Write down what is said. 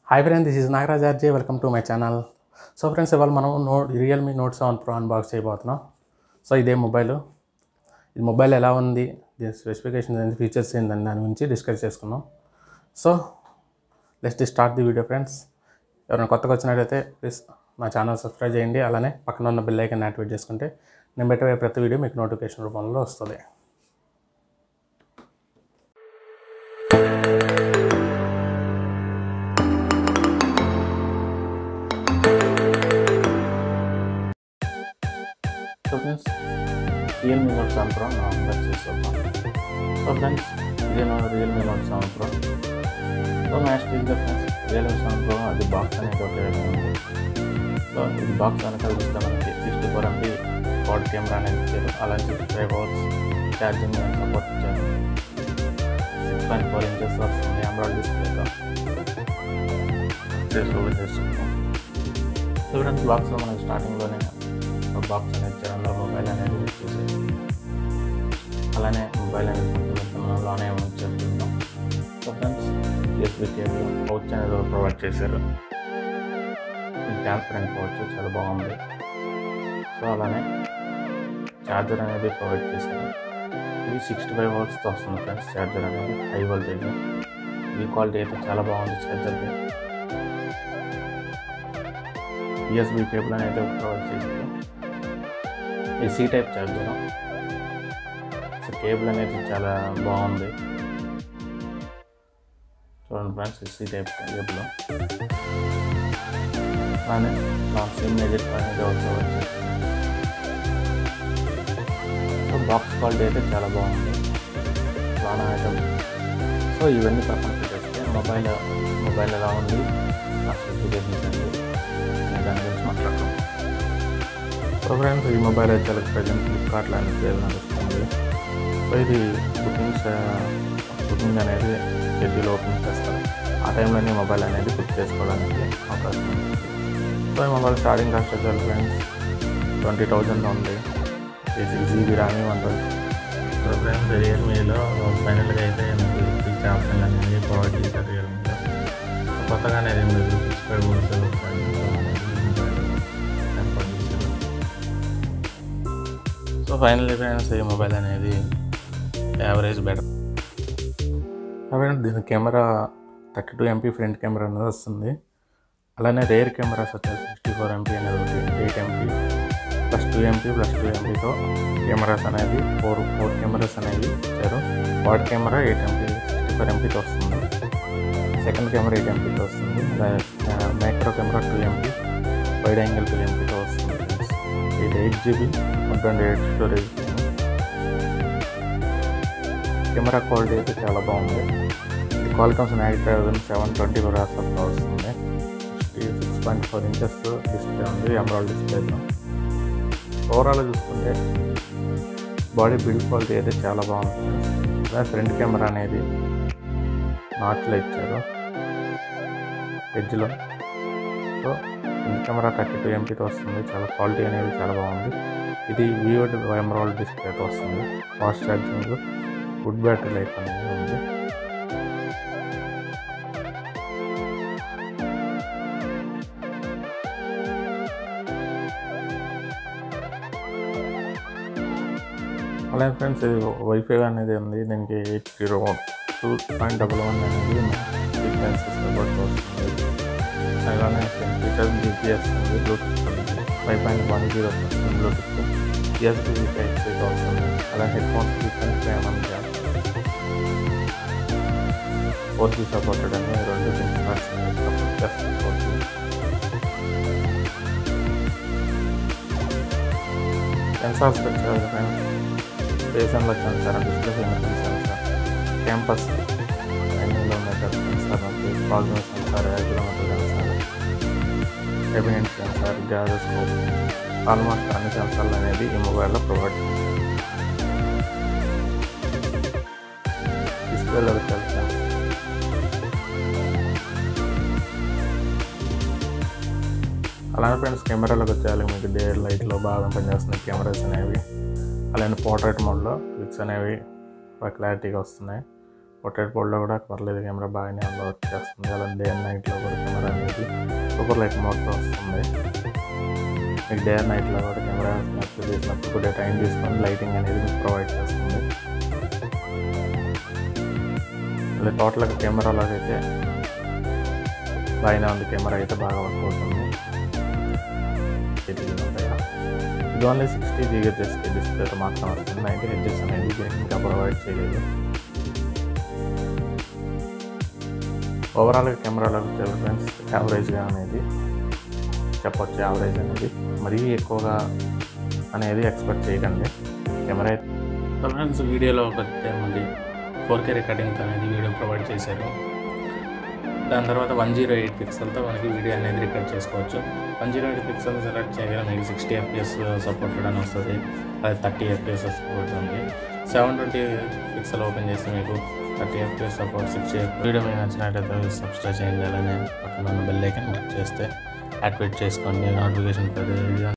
hi friend this is Nagaraj RJ welcome to my channel so friends ఇవాళ మనం no Realme note seven pro unbox చేయబోతున్నాం so ఇదే mobile ఈ mobile ఎలా ఉంది దీని స్పెసిఫికేషన్ ఏంటి ఫీచర్స్ ఏందని దాని గురించి డిస్కస్ చేసుకుందాం సో లెస్ట్ స్టార్ట్ ది వీడియో ఫ్రెండ్స్ ఎవరైనా కొత్తగా వచ్చినట్టయితే ప్లీజ్ నా ఛానల్ సబ్స్క్రైబ్ చేయండి అలానే పక్కన ఉన్న బెల్ ఐకన్ యాక్టివేట్ చేసుకుంటే నేను పెట్టే ప్రతి వీడియో మీకు నోటిఫికేషన్ రూపంలో వస్తుంది so friends Realme note seven pro మనం అన్బాక్స్ చేస్తాం సో ఫ్రెండ్స్ ఇదే నా Realme note seven pro so next ఇంకా ఫ్రెండ్స్ రియల్మీ సెవెన్ ప్రో అది బాక్స్ అనేది ఒకటి ఉంది సో ఇది బాక్స్ వెనకాల చూస్తే మనకి sixty four MP quad camera అనేది ఇచ్చారు అలాంటి sixty five hours charging support ఇచ్చారు సిక్స్ పాయింట్ ఫోర్ ఇంచెస్ వస్తుంది అమరాల్డ్ డిస్ప్లేతో ఓపెన్ చేసుకుంటాం సో ఫ్రెండ్స్ బాక్స్లో మనకి స్టార్టింగ్లోనే ఒక బాక్స్ అనేది ఇచ్చారు అందులో మొబైల్ అనేది వచ్చేసి అలానే మొబైల్ అనేది లోనే ఉంచేస్తున్నాం so friends USB cable pouch అనేది ప్రొవైడ్ చేశారు ట్రాన్స్పరెంట్ పౌచ్ చాలా బాగుంది సో అలానే ఛార్జర్ అనేది ప్రొవైడ్ చేశారు ఇది సిక్స్టీ ఫైవ్ వర్డ్స్తో వస్తుంది ఫ్రెండ్స్ ఛార్జర్ అనేది హై వోల్టేజ్ ఈ క్వాలిటీ అయితే చాలా బాగుంది ఛార్జర్ది యూఎస్బీ కేబుల్ అనేది ప్రొవైడ్ చేశారు ఈ C type charger so cable అనేది చాలా బాగుంది చూడండి ఫ్రెండ్స్ ఈ సి టైప్ కేబుల్ అలానే నా సిమ్ ఎడిట్ అనేది ఒకటి వచ్చేసి సో బాక్స్ క్వాలిటీ అయితే చాలా బాగుంది చాలా ఐటమ్ సో ఇవన్నీ పక్కన పెట్టేస్తే మొబైల్ మొబైల్ ఎలా ఉంది నా స్పెసిఫికేషన్స్ అండి దాని గురించి మాట్లాడతాం సో ఫ్రెండ్స్ ఈ మొబైల్ అయితే చాలా ప్రజెంట్ ఫ్లిప్కార్ట్లో అనేది సేల్ నడుస్తుంది సో ఇది బుకింగ్స్ బుకింగ్ అనేది షెడ్యూల్ ఓపెన్ చేస్తారు ఆ టైంలోనే మొబైల్ అనేది బుక్ చేసుకోవడానికి అవకాశం ఉంది సో ఈ మొబైల్ స్టార్టింగ్ కాస్ట్ వచ్చేసి ఫ్రెండ్స్ ట్వంటీ థౌజండ్ ఉంది six GB RAM one twenty so friends రియల్మీలో ఫైనల్గా అయితే మీకు ఫీచర్ ఆప్షన్ అనేది ప్రొవైడ్ చేశారు రియల్మీలో కొత్తగా అనేది మీరు six five so finally friends ఈ మొబైల్ అనేది యావరేజ్ బెటర్ ఫ్రెండ్స్ దీని camera thirty two MP front camera అనేది వస్తుంది అలానే రేర్ కెమెరాస్ వచ్చేసి సిక్స్టీ ఫోర్ ఎంపీ అనేది ఒకటి eight MP plus two MP plus two ఎంపీతో కెమెరాస్ అనేది ఫోర్ ఫోర్ కెమెరాస్ అనేవి ఇచ్చారు quad camera eight MP sixty four ఎంపీతో వస్తుంది సెకండ్ కెమెరా ఎయిట్ ఎంపీతో వస్తుంది micro camera two MP wide angle two ఎంపీతో వస్తుంది ఇది eight GB one twenty eight storage camera quality అయితే చాలా బాగుంది ఇది Qualcomm's night thousand seven twenty ప్రాసెస్లో వస్తుంది six point four inches display ఉంది ఎమరాల్డ్ డిస్ప్లేతో ఓవరాల్ చూసుకుంటే బాడీ బిల్డ్ క్వాలిటీ అయితే చాలా బాగుంది అలాగే ఫ్రంట్ కెమెరా అనేది నాట్లో ఇచ్చారు ఎడ్జ్లో so front camera thirty two ఎంపీతో వస్తుంది చాలా క్వాలిటీ అనేది చాలా బాగుంది ఇది వివోడ్ ఎమరాల్డ్ డిస్ప్లేతో వస్తుంది fast charging good battery life అనేది ఉంది అలాగే ఫ్రెండ్స్ ఇది వైఫై అనేది ఉంది దీనికి eight zero two point double one అనేది ఫ్రీక్వెన్సీస్ కాబట్టి వస్తుంది అలానే ఫీచర్స్ జీపీఎస్ ఉంది Bluetooth five point one zero వస్తుంది బ్లూటూత్ యూఎస్బీ టైప్ సి వస్తుంది అలాగే headphones frequency five one four G supported అని రెండు సెన్సార్స్ సపోర్ట్ చేస్తుంది ఫోర్ జీ సెన్సార్స్ వచ్చారు ఫ్రెండ్స్ స్టేషన్లో sensor display finger sensor campus nine kilometre censor ఉంది ప్రాగ్నస్ సెన్సార్ ఐదు kilometre sensor ambient sensor gyroscope almost అన్ని సెన్సార్లు అనేది ఈ మొబైల్లో ప్రొవైడ్ డిస్ప్లేలో వచ్చారు ఫ్రెండ్స్ అలానే ఫ్రెండ్స్ కెమెరాలోకి వచ్చేయాలి మీకు డే లైట్లో బాగా పనిచేస్తున్నాయి కెమెరాస్ అనేవి అలానే పోర్ట్రేట్ మోడ్లో పిక్స్ అనేవి బాగా క్లారిటీగా వస్తున్నాయి పొట్టెడ్ పోల్లో కూడా పర్లేదు కెమెరా బాగానే ఉంది వర్క్ చేస్తుంది అలా డే అండ్ నైట్లో కూడా కెమెరా అనేది సూపర్ లైట్ మోడ్తో వస్తుంది మీకు డే అండ్ నైట్లో కూడా కెమెరా స్నాప్ చేసినప్పుడు కొద్దిగా టైం తీసుకొని లైటింగ్ అనేది మీకు ప్రొవైడ్ చేస్తుంది మళ్ళీ టోటల్గా కెమెరాలోకైతే బాగానే ఉంది కెమెరా అయితే బాగా వర్క్ అవుతుంది ఇది ఉంటాయా ఇది ఓన్లీ సిక్స్టీ జీహెచ్ఎస్ డిస్ప్లేతో మాత్రం వస్తుంది నైంటీ హెచ్ఎస్ అనేది దీనికి ఇంకా ప్రొవైడ్ చేయలేదు ఓవరాల్గా కెమెరాలో వచ్చే ఫ్రెండ్స్ యావరేజ్గా అనేది చెప్పొచ్చు యావరేజ్ అనేది మరీ ఎక్కువగా అనేది ఎక్స్పెక్ట్ చేయకండి కెమెరా అయితే ఫ్రెండ్స్ వీడియోలో ఒకటి మళ్ళీ ఫోర్ కే రికార్డింగ్ అనేది వీడియో ప్రొవైడ్ చేశారు దాని తర్వాత వన్ జీరో ఎయిట్ పిక్సెల్తో మనకి వీడియో అనేది రికార్డ్ చేసుకోవచ్చు one zero eight pixel select చేయగల మీకు సిక్స్టీ ఎఫ్పిఎస్ సపోర్టెడ్ అని వస్తుంది అది థర్టీ ఎఫ్పిఎస్ సపోర్ట్ ఉంది సెవెన్ ట్వంటీ పిక్సెల్ ఓపెన్ చేస్తే మీకు thirty FPS support sixty video మీకు నచ్చినట్లయితే సబ్స్క్రైబ్ చేయాలని పక్కన ఉన్న బెల్ ఐకన్ క్లిక్ చేస్తే యాక్టివేట్ చేసుకోండి నోటిఫికేషన్